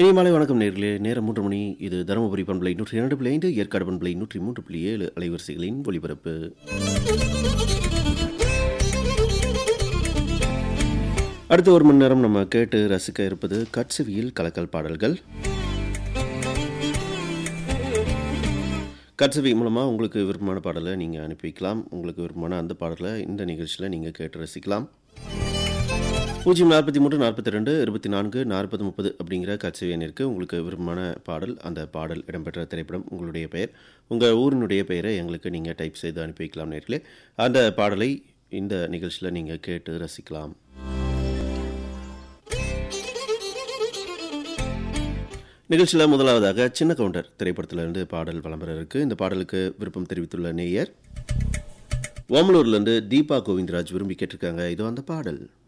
இனி மாலை வணக்கம் நேர்களே நேரம் மூன்று மணி இது தருமபுரி பண்பலை நூற்றி இரண்டு புள்ளி ஐந்து ஏற்காடு பண்பலை நூற்றி மூன்று புள்ளி ஏழு அலைவரிசைகளின் ஒளிபரப்பு அடுத்த ஒரு மணி நேரம் நம்ம கேட்டு ரசிக்க இருப்பது கட்சவியில் கலக்கல் பாடல்கள் கட்சவி மூலமாக உங்களுக்கு விருப்பமான பாடலை நீங்கள் அனுப்பி வைக்கலாம் உங்களுக்கு விருப்பமான அந்த பாடலை இந்த நிகழ்ச்சியில் நீங்கள் கேட்டு ரசிக்கலாம் பூஜ்ஜியம் நாற்பத்தி மூன்று நாற்பத்தி ரெண்டு இருபத்தி நான்கு நாற்பது முப்பது அப்படிங்கிற கட்சி எண்ணிற்கு உங்களுக்கு விருப்பமான பாடல் அந்த பாடல் இடம்பெற்ற திரைப்படம் உங்களுடைய பெயர் உங்கள் ஊரினுடைய பெயரை எங்களுக்கு நீங்கள் டைப் செய்து அனுப்பி வைக்கலாம் நேர்களே அந்த பாடலை இந்த நிகழ்ச்சியில் நீங்கள் கேட்டு ரசிக்கலாம் நிகழ்ச்சியில் முதலாவதாக சின்ன கவுண்டர் திரைப்படத்திலிருந்து பாடல் விளம்பரம் இருக்கு இந்த பாடலுக்கு விருப்பம் தெரிவித்துள்ள நேயர் ஓமலூர்லேருந்து தீபா கோவிந்தராஜ் விரும்பி கேட்டிருக்காங்க இதோ அந்த பாடல்